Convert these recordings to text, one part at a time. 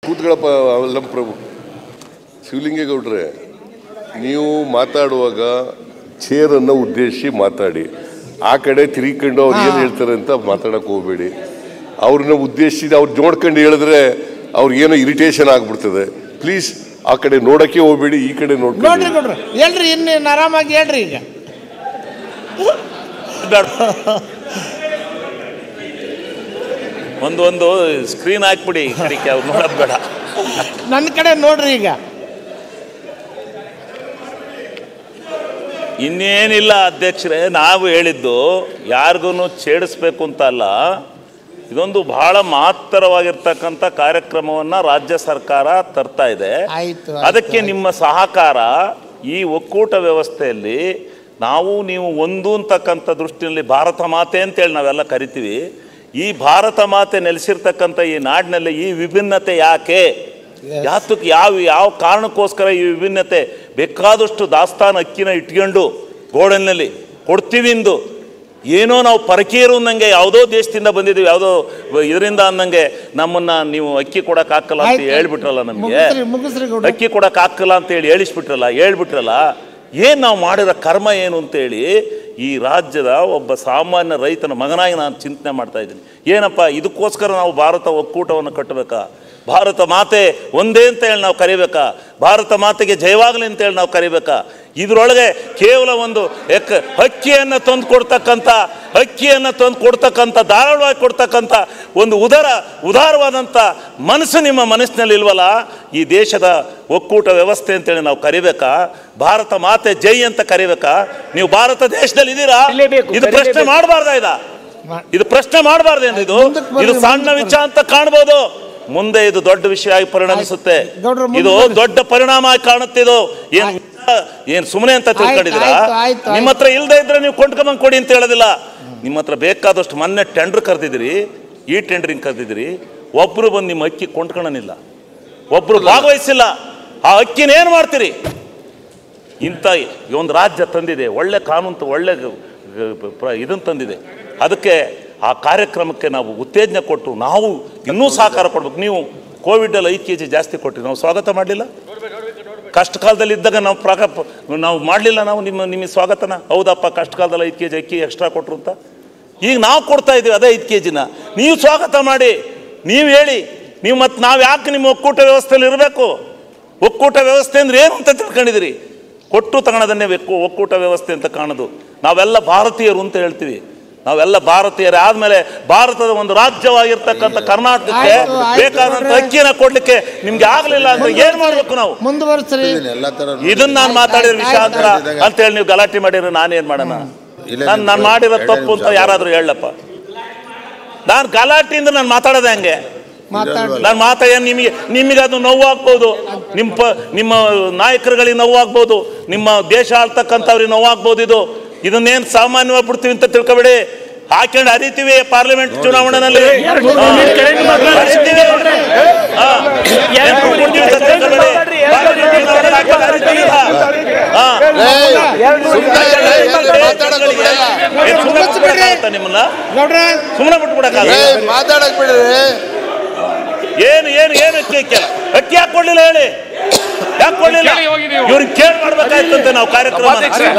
ಕೂತ್ಗಳಪ್ಪ ಅವೆಲ್ಲ ಪ್ರಭು ಶಿವಲಿಂಗೇಗೌಡ್ರೆ ನೀವು ಮಾತಾಡುವಾಗ ಚೇರನ್ನು ಉದ್ದೇಶಿಸಿ ಮಾತಾಡಿ ಆ ಕಡೆ ತಿರುಗಿಕೊಂಡು ಅವ್ರು ಏನು ಹೇಳ್ತಾರೆ ಅಂತ ಮಾತಾಡಕ್ಕೆ ಹೋಗ್ಬೇಡಿ ಅವ್ರನ್ನ ಉದ್ದೇಶಿಸಿ ಅವ್ರು ನೋಡ್ಕೊಂಡು ಹೇಳಿದ್ರೆ ಅವ್ರಿಗೇನೋ ಇರಿಟೇಷನ್ ಆಗ್ಬಿಡ್ತದೆ ಪ್ಲೀಸ್ ಆ ಕಡೆ ನೋಡಕ್ಕೆ ಹೋಗ್ಬೇಡಿ ಈ ಕಡೆ ನೋಡ್ರಿ ನೋಡ್ಕೊಂಡು ಕೊಡ್ರಿ ಹೇಳ್ರಿ ಇನ್ನೇನು ಆರಾಮಾಗಿ ಹೇಳ್ರಿ ಈಗ ಒಂದು ಒಂದು ಸ್ಕ್ರೀನ್ ಹಾಕ್ಬಿಡಿ ಈ ಕಡೆಗೆ ಅವ್ರು ನೋಡೋದು ಬೇಡ ನನ್ನ ಕಡೆ ನೋಡ್ರಿ ಈಗ ಇನ್ನೇನಿಲ್ಲ ಅಧ್ಯಕ್ಷರೇ ನಾವು ಹೇಳಿದ್ದು ಯಾರಿಗೂ ಛೇಡಿಸ್ಬೇಕು ಅಂತ ಅಲ್ಲ ಇದೊಂದು ಬಹಳ ಮಹತ್ತರವಾಗಿರ್ತಕ್ಕಂಥ ಕಾರ್ಯಕ್ರಮವನ್ನು ರಾಜ್ಯ ಸರ್ಕಾರ ತರ್ತಾ ಇದೆ ಆಯ್ತು, ಆಯ್ತು, ಅದಕ್ಕೆ ಆಯ್ತು. ನಿಮ್ಮ ಸಹಕಾರ ಈ ಒಕ್ಕೂಟ ವ್ಯವಸ್ಥೆಯಲ್ಲಿ ನಾವು ನೀವು ಒಂದು ಅಂತಕ್ಕಂಥ ದೃಷ್ಟಿಯಲ್ಲಿ ಭಾರತ ಮಾತೆ ಅಂತೇಳಿ ನಾವೆಲ್ಲ ಕರಿತೀವಿ ಈ ಭಾರತ ಮಾತೆ ನೆಲೆಸಿರ್ತಕ್ಕಂಥ ಈ ನಾಡಿನಲ್ಲಿ ಈ ವಿಭಿನ್ನತೆ ಯಾಕೆ ಯಾತಕ್ಕೆ ಯಾವ ಯಾವ ಕಾರಣಕ್ಕೋಸ್ಕರ ಈ ವಿಭಿನ್ನತೆ ಬೇಕಾದಷ್ಟು ದಾಸ್ತಾನು ಅಕ್ಕಿನ ಇಟ್ಕೊಂಡು ಗೋಡನ್ನಲ್ಲಿ ಕೊಡ್ತೀವಿ ಇಂದು ಏನೋ ನಾವು ಪರಕೀಯರು ಅನ್ನಂಗೆ ಯಾವುದೋ ದೇಶದಿಂದ ಬಂದಿದ್ದೀವಿ ಯಾವುದೋ ಇದರಿಂದ ಅನ್ನಂಗೆ ನಮ್ಮನ್ನ ನೀವು ಅಕ್ಕಿ ಕೊಡಕ್ ಹಾಕಲ್ಲ ಅಂತ ಆಯ್ತು. ಹೇಳ್ಬಿಟ್ರಲ್ಲ ನಮಗೆ ಮುಗಿಸ್ರಿ ಮುಗಿಸ್ರಿ ಗೌಡ್ರ ಅಕ್ಕಿ ಕೊಡಕ್ ಹಾಕಲ್ಲ ಅಂತ ಹೇಳಿ ಹೇಳಿಸ್ಬಿಟ್ರಲ್ಲ ಹೇಳ್ಬಿಟ್ರಲ್ಲ ಏನು ನಾವು ಮಾಡಿರೋ ಕರ್ಮ ಏನು ಅಂತೇಳಿ ಈ ರಾಜ್ಯದ ಒಬ್ಬ ಸಾಮಾನ್ಯ ರೈತನ ಮಗನಾಗಿ ನಾನು ಚಿಂತನೆ ಮಾಡ್ತಾ ಇದ್ದೀನಿ ಏನಪ್ಪ ಇದಕ್ಕೋಸ್ಕರ ನಾವು ಭಾರತ ಒಕ್ಕೂಟವನ್ನು ಕಟ್ಟಬೇಕಾ ಭಾರತ ಮಾತೆ ಒಂದೇ ಅಂತ ಹೇಳಿ ನಾವು ಕರಿಬೇಕಾ ಭಾರತ ಮಾತೆಗೆ ಜಯವಾಗಲಿ ಅಂತ ಹೇಳಿ ನಾವು ಕರಿಬೇಕಾ ಇದರೊಳಗೆ ಕೇವಲ ಒಂದು ಎಕ್ ಅಕ್ಕಿಯನ್ನು ತಂದು ಕೊಡ್ತಕ್ಕಂಥ ಅಕ್ಕಿಯನ್ನು ತಂದು ಕೊಡ್ತಕ್ಕಂಥ ಧಾರಾಳವಾಗಿ ಕೊಡ್ತಕ್ಕಂಥ ಒಂದು ಉದರ ಉದಾರವಾದಂಥ ಮನಸ್ಸು ನಿಮ್ಮ ಮನಸ್ಸಿನಲ್ಲಿ ಇಲ್ವಲ್ಲ ಈ ದೇಶದ ಒಕ್ಕೂಟ ವ್ಯವಸ್ಥೆ ಅಂತೇಳಿ ನಾವು ಕರಿಬೇಕಾ ಭಾರತ ಮಾತೆ ಜೈ ಅಂತ ಕರಿಬೇಕಾ ನೀವು ಭಾರತ ದೇಶದಲ್ಲಿ ಇದ್ದೀರಾ ಕರಿಲೇಬೇಕು, ಇದು ಪ್ರಶ್ನೆ ಕರಿಲೇಬೇಕು. ಮಾಡಬಾರ್ದ ಇದ ಮಾ- ಇದು ಪ್ರಶ್ನೆ ಮಾಡಬಾರ್ದೇನು ಇದು ಮುಂದಕ್ಕೆ ಬರ್ರಿ, ಇದು ಸಣ್ಣ ಮುಂದಕ್ಕೆ ವಿಷಯ ಅಂತ ಕಾಣ್ಬೋದು ಮುಂದೆ ಇದು ದೊಡ್ಡ ವಿಷಯ ಆಗಿ ಪರಿಣಮಿಸುತ್ತೆ ಆಯ್ತು. ಗೌಡ್ರ, ಮುಂದೆ ಇದು ಬರ್ರಿ. ದೊಡ್ಡ ಪರಿಣಾಮ ಆಗಿ ಕಾಣುತ್ತೆ ಇದು ಏನ್ ಏನ್ ಸುಮ್ಮನೆ ಅಂತ ತಿಳ್ಕೊಂಡಿದ್ದೀರಾ ಆಯ್ತು, ಆಯ್ತು, ನಿಮ್ಮ ಹತ್ರ ಇಲ್ದೇ ಇದ್ರೆ ನೀವು ಕೊಂಡ್ಕೊಂಬಂಗ್ ಕೊಡಿ ಅಂತ ಹೇಳೋದಿಲ್ಲ ನಿಮ್ಮ ಹತ್ರ ಬೇಕಾದಷ್ಟು ಮೊನ್ನೆ ಟೆಂಡರ್ ಕರೆದಿದ್ದೀರಿ ಈ ಟೆಂಡರಿಂಗ್ ಕರೆದಿದ್ದೀರಿ ಒಬ್ರು ಬಂದು ನಿಮ್ಮ ಅಕ್ಕಿ ಕೊಂಡ್ಕೊಳ್ಳೋನಿಲ್ಲ ಒಬ್ರು ಭಾಗವಹಿಸಿಲ್ಲ ಆ ಅಕ್ಕಿನ ಏನು ಮಾಡ್ತೀರಿ ಇಂಥ ಈ ಒಂದು ರಾಜ್ಯ ತಂದಿದೆ ಒಳ್ಳೆ ಕಾನೂನು ತ- ಒಳ್ಳೆ ಇದನ್ನು ತಂದಿದೆ ಅದಕ್ಕೆ ಆ ಕಾರ್ಯಕ್ರಮಕ್ಕೆ ನಾವು ಉತ್ತೇಜನ ಕೊಟ್ಟು ನಾವು ಇನ್ನೂ ಸಹಕಾರ ಕೊಡ್ಬೇಕು ನೀವು ಕೋವಿಡಲ್ಲಿ ಐದು ಕೆ ಜಿ ಜಾಸ್ತಿ ಕೊಟ್ಟಿರಿ ನಾವು ಸ್ವಾಗತ ಮಾಡಲಿಲ್ಲ ಕಷ್ಟ ಕಾಲದಲ್ಲಿ ಇದ್ದಾಗ ನಾವು ಪ್ರಾಕ ನಾವು ಮಾಡಲಿಲ್ಲ ನಾವು ನಿಮ್ಮ ನಿಮಗೆ ಸ್ವಾಗತನ ಹೌದಪ್ಪ ಕಷ್ಟ ಕಾಲದಲ್ಲಿ ಐದು ಕೆ ಜಿ ಅಕ್ಕಿ ಎಕ್ಸ್ಟ್ರಾ ಕೊಟ್ರು ಅಂತ ಈಗ ನಾವು ಕೊಡ್ತಾ ಇದ್ದೀವಿ ಅದೇ ಐದು ಕೆ ಜಿನ ನೀವು ಸ್ವಾಗತ ಮಾಡಿ ನೀವು ಹೇಳಿ ನೀವು ಮತ್ತು ನಾವು ಯಾಕೆ ನಿಮ್ಮ ಒಕ್ಕೂಟ ವ್ಯವಸ್ಥೆಯಲ್ಲಿ ಇರಬೇಕು ಒಕ್ಕೂಟ ವ್ಯವಸ್ಥೆ ಅಂದ್ರೆ ಏನು ಅಂತ ತಿಳ್ಕೊಂಡಿದ್ದೀರಿ ಕೊಟ್ಟು ತಗೊಳೋದನ್ನೇ ಒಕ್ಕು ಒಕ್ಕೂಟ ವ್ಯವಸ್ಥೆ ಅಂತ ಕಾಣೋದು ನಾವೆಲ್ಲ ಭಾರತೀಯರು ಅಂತ ಹೇಳ್ತೀವಿ ನಾವೆಲ್ಲ ಭಾರತೀಯರೇ ಆದ್ಮೇಲೆ ಭಾರತದ ಒಂದು ರಾಜ್ಯವಾಗಿರ್ತಕ್ಕಂಥ ಕರ್ನಾಟಕಕ್ಕೆ ಆಯ್ತು, ಆಯ್ತು, ಬೇಕಾದಂತ ನೋಡ್ರಿ. ಅಕ್ಕಿನ ಕೊಡ್ಲಿಕ್ಕೆ ನಿಮ್ಗೆ ಆಗ್ಲಿಲ್ಲ ಅಂದ್ರೆ ಏನ್ ಮಾಡ್ಬೇಕು ನಾವು ಮುಂದುವರ್ಸ್ರಿ ಎಲ್ಲ ತರ ಇದನ್ನ ನಾನು ಮಾತಾಡಿದ ವಿಷಯ ಅಂತ ಆಯ್ತು, ಆಯ್ತು. ಅಂತೇಳಿ ನೀವು ಗಲಾಟೆ ಮಾಡಿದ್ರೆ ನಾನೇನ್ ಮಾಡೋಣ ಇಲ್ಲ, ನಾನು ನಾನು ನಿಮ್ಗೆ ಮಾಡಿರೋ ಎರಡೇ ತಪ್ಪು ಅಂತ ನಿಮಿಷ. ಯಾರಾದ್ರೂ ಹೇಳಪ್ಪ ನಾನು ಗಲಾಟೆಯಿಂದ ನಾನು ಮಾತಾಡೋದೆ ಹಂಗೆ ಮಾತಾಡಿ ನಾನು ಮಾತಾಡ ನಿಮಗೆ ನಿಮಗೆ ಅದು ನೋವಾಗ್ಬೋದು ನಿಮ್ಮ ಪ ನಿಮ್ಮ ನಾಯಕರುಗಳಿಗೆ ನೋವಾಗ್ಬೋದು ನಿಮ್ಮ ದೇಶ ಆಳ್ತಕ್ಕಂಥವ್ರಿಗೆ ನೋವಾಗ್ಬೋದು ಇದು ಇದನ್ನೇನು ಸಾಮಾನ್ಯವಾಗಿ ಬಿಡ್ತೀವಿ ಅಂತ ತಿಳ್ಕೊಬೇಡಿ ಹಾಕೊಂಡು ಹರಿತೀವಿ ಪಾರ್ಲಿಮೆಂಟ್ ಚುನಾವಣೆಯಲ್ಲಿ ಎರಡು ಮೂರು minute ಕೆಳಗೆ ಮಾತಾಡಿ. ಹರಿತೀವಿ. ಹಾ. ಏನ್ ಬಿಡ್ತೀವಿ ಅಂತ ತಿಳ್ಕೊಬೇಡಿ. ಪಾರ್ಲಿಮೆಂಟ್ ಚುನಾವಣೆಯಲ್ಲಿ ಹಾಕೊಂಡು ಹರಿತೀವಿ. ಹಾ. ಏನ್ ಸುಮ್ನೆ ಬಿಟ್ಬಿಡಕ್ಕಾಗತ್ತಾ ನಿಮ್ಮನ್ನ ಗೌಡ್ರ ಸುಮ್ಮನೆ ಬಿಟ್ಬಿಡಕ್ಕಾಗಲ್ಲ ಮಾತಾಡಕ್ ಬಿಡ್ರಿ ಏನು ಏನು ಏನು ಅಕ್ಕಿ ಅಕ್ಕಿ ಅಕ್ಕಿ ಯಾಕೆ ಕೊಡ್ಲಿಲ್ಲ ಹೇಳಿ ಯಾಕೆ ಕೊಡ್ಲಿಲ್ಲ ಇವ್ರಿಗೆ ಕೇಳಿ ಮಾಡ್ಬೇಕಾಯ್ತಂತೆ ನಾವು ಕಾರ್ಯಕ್ರಮ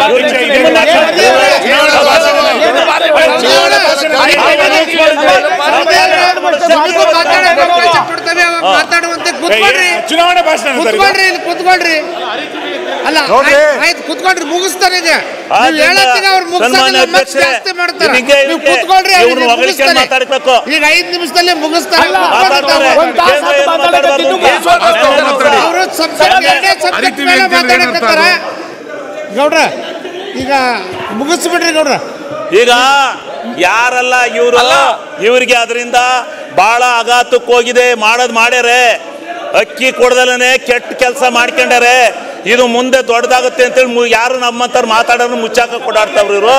ಮಾತಾಡುವಂತೆ ಕೂತ್ಕೊಳ್ರಿ ಚುನಾವಣೆ ಭಾಷಣ ಕೂತ್ಕೊಳ್ರಿ ಇಲ್ಲಿ ಕೂತ್ಕೊಳ್ರಿ ಅಲ್ಲ ಆಯ್ತ್- ಆಯ್ತು ಕೂತ್ಕೊಳ್ರಿ ಮುಗಿಸ್ತಾರೆ ಈಗ ನೀವು ಹೇಳತ್ತೀಗ ಅವ್ರು ಮುಗಿಸೋದಿಲ್ಲ ಮತ್ತೆ ಜಾಸ್ತಿ ಮಾಡ್ತಾರೆ ನೀವು ಕೂತ್ಕೊಳ್ರಿ ಅವ್ರು ಇವ್ರನ್ನ ಹೊಗಳಿಕೆ ಮುಗಿಸ್ತಾರೆ. ಮಾತಾಡ್ಬೇಕು ಈಗ ಐದು ನಿಮಿಷದಲ್ಲಿ ಮುಗಿಸ್ತಾರೆ ಮಾತಾಡ್ತಾರೆ. ಒಂದ್ ತಾಸು ಕೇಂದ್ರ ಏನ್ ಮಾತಾಡಕತ್ತಿದ್ದು ಮಾತಾಡ್ಬಾರ್ದು? ಅವರು ಸಬ್ಜೆಕ್ಟ್ ಎರಡೇ ಸಬ್ಜೆಕ್ಟ್ ಮೇಲೆ ಮಾತಾಡಕತ್ತಾರ ಗೌಡ್ರ ಈಗ ಮುಗಿಸ್ಬಿಡ್ರಿ ಗೌಡ್ರ ಈಗ ಯಾರಲ್ಲ ಇವರು ಇವರಿಗೆ ಅದರಿಂದ ಬಹಳ ಆಘಾತಕ್ಕೆ ಹೋಗಿದೆ ಮಾಡೋದು ಮಾಡ್ಯಾರೆ ಅಕ್ಕಿ ಕೊಡ್ದಲೇ ಕೆಟ್ಟ ಕೆಲಸ ಮಾಡ್ಕೊಂಡಾರೆ ಇದು ಮುಂದೆ ದೊಡ್ಡದಾಗುತ್ತೆ ಅಂತೇಳಿ ಮು- ಯಾರು ನಮ್ಮಂತವ್ರು ಮಾತಾಡೋರು ಮುಚ್ಚಾಕ ಕೊಡಾಡ್ತಾವ್ರಿ ಇವರು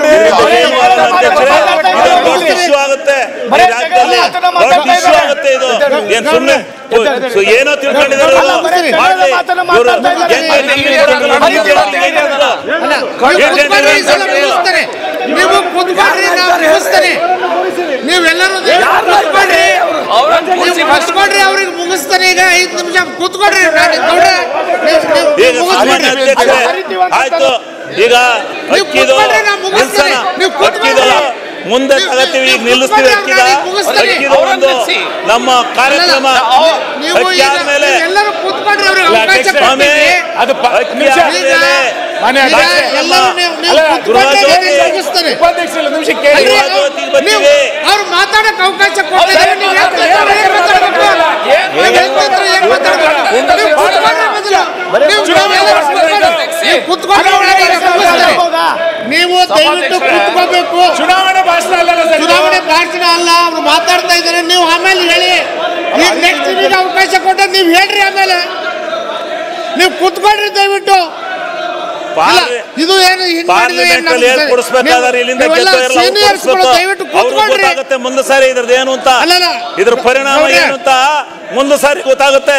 ದೊಡ್ಡ ಇಶ್ಯೂ ಆಗುತ್ತೆ ಈ ರಾಜ್ಯದಲ್ಲಿ ದೊಡ್ಡ ಇಶ್ಯೂ ಆಗುತ್ತೆ ಇದು ಏನ್ ಸುಮ್ಮನೆ ಏನೋ ತಿಳ್ಕೊಂಡಿದ್ದಾರೆ ಇವ್ರು. ಮಾಡ್ಲಿ. ಇವ್ರು ಏನ್ ಮಾಡ್ಲಿ? ಅಲ್ಲ ನೀವು ಕೂತ್ಕೊಳ್ರಿ, ಈ ಸಲ ಮುಗಿಸ್ತಾರೆ ನೀವು ಕೂತ್ಕೊಳ್ರಿ ನಾವು ಮುಗಿಸ್ತಾರೆ ನೀವೆಲ್ಲರೂ ಕೂತ್ಕೊಳ್ರಿ ನೀವು ಮುಗಿಸ್ಕೊಳ್ರಿ ಅವ್ರಿಗೆ ಮುಗಿಸ್ತಾನೆ ಈಗ ಐದು ನಿಮಿಷ ಕೂತ್ಕೊಡ್ರಿ ನಾನು ಗೌಡ್ರೆ, ನೀವು- ನೀವು- ಈಗ ನೀವು ಸಾಮಾನ್ಯ ಮುಗಿಸ್ಬಿಡ್ರಿ. ಅಧ್ಯಕ್ಷರೇ ಆಯ್ತು ಈಗ ನೀವು ಅಕ್ಕಿದು ಕೂತ್ಕೊಳ್ರಿ, ನಾನು ಮುಗಿಸ್ತೀನಿ. ನಿಲ್ಸೋಣ. ನೀವು ಕೂತ್ಕೊಳ್ರಿ. ಅಕ್ಕಿದು ಮುಂದೆ ನೀವು- ತಗತ್ತೀವಿ ಈಗ ನೀವು ನಿಲ್ಲಿಸ್ತೀವಿ ಕೂತ್ಕೊಳ್ರಿ, ಅಕ್ಕಿದ ನಾನು ಮುಗಿಸ್ತೀನಿ. ಅಕ್ಕಿದು ಒಂದು ನಮ್ಮ ಕಾರ್ಯಕ್ರಮ ನೀವು ಅಕ್ಕಿ ಈಗ ಆದ್ಮೇಲೆ ಎಲ್ಲರೂ ಕೂತ್ಕೊಳ್ರಿ ಅವ್ರಿಗೆ ಇಲ್ಲ, ಅವಕಾಶ ಅಧ್ಯಕ್ಷರೇ, ಸ್ವಾಮಿ ಕೊಡ್ತೀವಿ. ಅದು ಪ- ಅಕ್ಕಿ ನಿಮಿಷ. ಆದ್ಮೇಲೆ ಮಾನ್ಯ ಈಗ ಅಧ್ಯಕ್ಷರೇ, ಎಲ್ಲರೂ ನೀವು ನೀವು ಅಲ್ಲ, ಕೂತ್ಕೊಂಡ್ರೆ ಗೃಹಜ್ಯೋತಿ- ನಾನು ಮುಗಿಸ್ತೀನಿ. ಉಪಾಧ್ಯಕ್ಷರು ನಿಮಿಷ ಕೇಳಿ ಅಲ್ರಿ, ಗೃಹ ಜ್ಯೋತಿಗೆ ಬರ್ತೀವಿ. ನೀವು ಅವ್ರು ಮಾತಾಡಕ್ ಅವಕಾಶ ಕೊಡ್ತಿದ್ದಾರೆ ನೀವು ಯಾಕೆ ಮಾತಾಡ್ತಾರೆ? ಏನ್ ಮಾತಾಡ್ಬೇಕು? ನೀವು ಹೆಂಗ್ ಮಾತಾಡ್ತಾರೆ? ಏನ್ ಮಾತಾಡ್ಬೇಕು? ನೀವು ಕೂತ್ಕೊಳ್ರಿ ಮೊದಲು. ನೀವು ಚುನಾವಣೆ ಕೂತ್ಕೊಳ್ರಿ. ನೀವು ಕೂತ್ಕೊಳ್ರಿ ಒಳಗೆ ಈಗ ಮುಗಿಸ್ತೀನಿ. ನೀವು ದಯವಿಟ್ಟು ಕೂತ್ಕೋಬೇಕು ಚುನಾವಣೆ ಭಾಷಣ ಅಲ್ಲಲ್ಲ ಸರ್ ಇದು? ಚುನಾವಣೆ ಭಾಷಣ ಅಲ್ಲ ಅವ್ರು ಮಾತಾಡ್ತಾ ಇದ್ದಾರೆ ನೀವು ಆಮೇಲೆ ಹೇಳಿ ಈಗ ನೆಕ್ಸ್ಟ್ ನಿಮಗೆ ಅವಕಾಶ ಕೊಟ್ಟ ನೀವು ಹೇಳ್ರಿ ಆಮೇಲೆ ನೀವು ಕೂತ್ಕೊಳ್ರಿ ದಯವಿಟ್ಟು ಇಲ್ಲ, ಪಾರ್ಲಿ- ಇದು ಏನು ಹಿಂಗ್ ಮಾಡಿದ್ರೆ ಏನ್ ಪಾರ್ಲಿಮೆಂಟ್ ಅಲ್ಲಿ ಏನ್ ನಮ್ಗೆ ಕೊಡಿಸ್ಬೇಕಾದ್ರೆ ನೀವು- ಇಲ್ಲಿಂದ ನೀವೆಲ್ಲ ಗೆದ್ದೋ ಎಲ್ಲ seniors ಗಳು ದಯವಿಟ್ಟು ಅವ್ರಿಗೆ ಕೂತ್ಕೊಳ್ರಿ ಗೊತ್ತಾಗುತ್ತೆ ಮುಂದೆ ಸಾರಿ ಇದ್ರದ್ದು ಏನು ಅಂತ ಅಲ್ಲಲ್ಲ. ಇದ್ರ ಪರಿಣಾಮ ನೋಡ್ರಿ. ಏನು ಅಂತ ಮುಂದೆ ಸಾರಿ ಗೊತ್ತಾಗುತ್ತೆ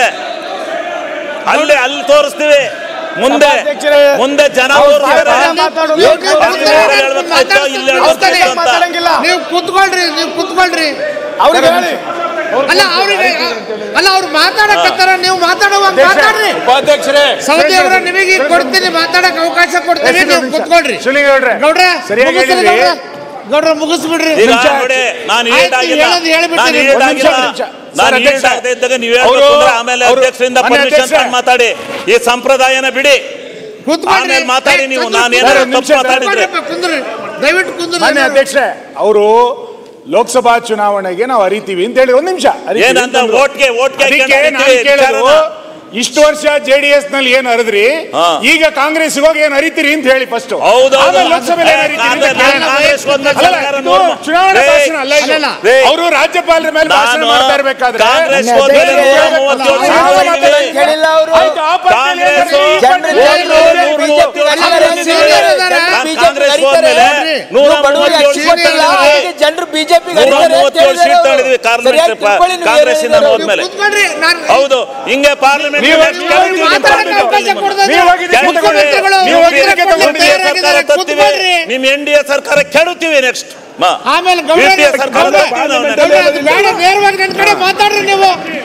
ಅಲ್ಲಿ ಅಲ್ಲಿ ತೋರಿಸ್ತೀವಿ ಮುಂದೆ ಅಧ್ಯಕ್ಷರೇ, ಮುಂದೆ ಜನ ಅವ್ರು ತೋರಿಸ್ತಾರೆ. ಸಾಹೇಬ್ರ ಮಾತಾಡೋದು. ನೀವು- ನೀವು ಪಾರ್ಲಿಮೆಂಟ್ ಅಲ್ಲಿ ಮಾತಾಡ್ತಾರೆ, ಹೇಳ್ಬೇಕಾಯ್ತು, ಇಲ್ಲಿ ಮಾತಾಡ್ತಾರೆ. ಹೇಳ್ಬೇಕಾಯ್ತು ಅಂತ. ಮಾತಾಡಂಗಿಲ್ಲ. ನೀವು ಕೂತ್ಕೊಳ್ರಿ ನೀವು ಕೂತ್ಕೊಳ್ರಿ ಅವ್ರಿಗೆ ಹೇಳಿ. ಅಲ್ಲ ಅವ್ರಿಗೆ ಅಲ್ಲ ಅವ್ರು ಮಾತಾಡಕತ್ತಾರ ನೀವು ಮಾತಾಡುವಾಗ ಮಾತಾಡ್ರಿ ಉಪಾಧ್ಯಕ್ಷರೇ ಸೌದಿ ಅವರ ನಿಮಗೆ ಈಗ ಕೊಡ್ತೀನಿ ಮಾತಾಡಕ್ ಅವಕಾಶ ಕೊಡ್ತೀನಿ ನೀವು ಕೂತ್ಕೊಳ್ರಿ ಶಿವಲಿಂಗೌಡ್ರೆ ಗೌಡ್ರೆ ಸರಿಯಾಗಿ ಮುಗಿಸ್ರಿ ಹೇಳಿದ್ರಿ. ಗೌಡ್ರೆ. ಗೌಡ್ರೆ ಮುಗಿಸ್ಬಿಡ್ರಿ ಈಗ ನಿಮಿಷ. ನೋಡಿ ನಾನು ಆಯ್ತು, ಈಲ್ಡ್ ಆಗಿಲ್ಲ ಹೇಳೋದು ಹೇಳ್ಬಿಟ್ಟಿರಿ. ನಾನು ಈಲ್ಡ್ ಒಂದ್ ನಿಮಿಷ, ಆಗಿಲ್ಲ ಒಂದ್ ನಿಮಿಷ. ನಾನು ಸರ್, ಈಲ್ಡ್ ಅಧ್ಯಕ್ಷ. ಆಗದೆ ಇದ್ದಾಗ ನೀವು ಅವರು- ಹೇಳ್ಬೇಕು ಅಂದ್ರೆ ಆಮೇಲೆ ಅವರು- ಅಧ್ಯಕ್ಷರಿಂದ ಮಾನ್ಯ ಪರ್ಮಿಷನ್ ಅಧ್ಯಕ್ಷ. ತಗೊಂಡು ಮಾತಾಡಿ ಈ ಸಂಪ್ರದಾಯನ ಬಿಡಿ ಕೂತ್ಕೊಳ್ರಿ ಆಮೇಲೆ ಮಾತಾಡಿ ನೀವು ಚಂದ್ರು, ನಾನು ಕೂತ್ಕೊಳ್ರಿ. ಏನಾದ್ರು ಒಂದ್ ನಿಮಿಷ ತಪ್ಪು ಮಾತಾಡಿದ್ರೆ ಕೂತ್ಕೊಳ್ರಪ್ಪ, ಕುಂದ್ರಿ ದಯವಿಟ್ಟು ಕುಂದ್ರಿ ಮಾನ್ಯ ಅಧ್ಯಕ್ಷರೇ ಅವರು ಲೋಕಸಭಾ ಚುನಾವಣೆಗೆ ನಾವು ಅರಿತೀವಿ ಅಂತ ಹೇಳಿ ಒಂದ್ ನಿಮಿಷ ಅರಿತೀವಿ ಏನಂತ ಅಂತಂದ್ರು. ಓಟ್ಗೆ ಓಟ್ಗೆ ಅದಕ್ಕೆ ನಾನು ಕೇಳೋದು ಇಷ್ಟು ವರ್ಷ ಜೆಡಿಎಸ್ ನಲ್ಲಿ ಏನ್ ಹರಿದ್ರಿ ಹಾ. ಈಗ ಕಾಂಗ್ರೆಸ್ ಹೋಗಿ ಏನ್ ಹರಿತೀರಿ ಅಂತ ಹೇಳಿ ಫಸ್ಟ್ ಹೌದು ಲೋಕಸಭೆಯಲ್ಲಿ ಏನ್ ಹರಿತೀರಿ ಅಂತ ಕಾಂಗ್ರೆಸ್- ಕೇಳೋಣ. ಕಾಂಗ್ರೆಸ್ ಒಂದ್ ಅಲ್ಲ, ಸರ್ಕಾರ ಇದು ನೋಡ್ಮ- ಚುನಾವಣೆ ರೇ, ಭಾಷಣ ಅಲ್ಲ ಇದು. ಅಲ್ಲಲ್ಲ. ರೇ, ಅವರು ರಾಜ್ಯಪಾಲರ ಮೇಲೆ ಭಾಷಣ ನಾನು ಮಾಡ್ತಾ ಇರ್ಬೇಕಾದ್ರೆ ಕಾಂಗ್ರೆಸ್ ಮಾನ್ಯ ಹೋದ್ರೆ ಅಧ್ಯಕ್ಷರೇ, ನೂರ ಮೂವತ್ತೇಳು ನಾವು ಸೀಟು ಮಾತಾಡೋದು ಗೆಲ್ಲಿದ್ದೀವಿ. ಹೇಳಿಲ್ಲ ಅವರು ಆಯ್ತು, ಆ ಪಕ್ಷದಲ್ಲಿ ಏನ್ ಕಾಂಗ್ರೆಸ್ ಮಾಡಿದ್ರಿ? ಈ ಜನರಿಗೆ ಪಕ್ಷದಲ್ಲಿ ನೂರ ಏನ್ ಮಾಡಿದ್ರಿ? ಮೂವತ್ತೇಳು ಅಧಿಕಾರ ಸೀಟು ಸೀನಿಯರ್ ಗೆಲ್ಲಿದ್ದೀವಿ. ಇದ್ದಾರೆ. ಕಾಂಗ್ರೆಸ್ ಬಿಜೆಪಿ ಹೋದ್ಮೇಲೆ ಕರೀತಾರೆ. ನೂರ ನೀವು ಬಡವರಿಗೆ ಮೂವತ್ತೇಳು ಅಷ್ಟು ಸೀಟು ಕೊಟ್ಟಿಲ್ಲ, ಗೆಲ್ಲಿದ್ದೀವಿ. ಅದಕ್ಕೆ ಜನರು ಬಿಜೆಪಿ ನೂರ ಮೂವತ್ತೇಳು ಸೀಟ್ ತಗೊಂಡಿದ್ವಿ ಕಾಂಗ್ರೆಸ್ ಕಾಂಗ್ರೆಸ್ಸಿಂದ ಹೋದ್ಮೇಲೆ ಕೂತ್ಕೊಳ್ರಿ ನಾನು ಹೌದು ಹಿಂಗೆ ಪಾರ್ಲಿಮೆಂಟ್ ನೀವು next ನೀವು ಗೆಲ್ತೀವಿ ಅಂತ ಮಾತಾಡಕ್ಕೆ ಬಂದಿದ್ದೀವಿ. ಅವಕಾಶ ಕೊಡ್ದೆ ನೀವು ಹೋಗಿದ್ದೀರಿ, ಮುಖ್ಯಮಂತ್ರಿಗಳು ನೀವು ಉತ್ತರ ಹೋಗಿದ್ದೀರಿ, ಕೊಡ್ಲಿಕ್ಕೆ UPA ಸರ್ಕಾರ ತಯಾರಾಗಿದ್ದಾರೆ. ತರ್ತೀವಿ ಕೂತ್ಕೊಳ್ರಿ. ನಿಮ್ ಎನ್ ಡಿ ಎ ಸರ್ಕಾರ ಕೆಡುತ್ತೀವಿ ನೆಕ್ಸ್ಟ್ ಆಮೇಲೆ ಗೌಡ್ರೆ, UPA ಸರ್ಕಾರ ಗೌಡ್ರೆ, ತರ್ತೀವಿ ನಾವು ಗೌಡ್ರೆ, ಅದು ಬೇಡ ನೇರವಾಗಿ ನನ್ನ ಕಡೆ ಮಾತಾಡ್ರಿ ನೀವು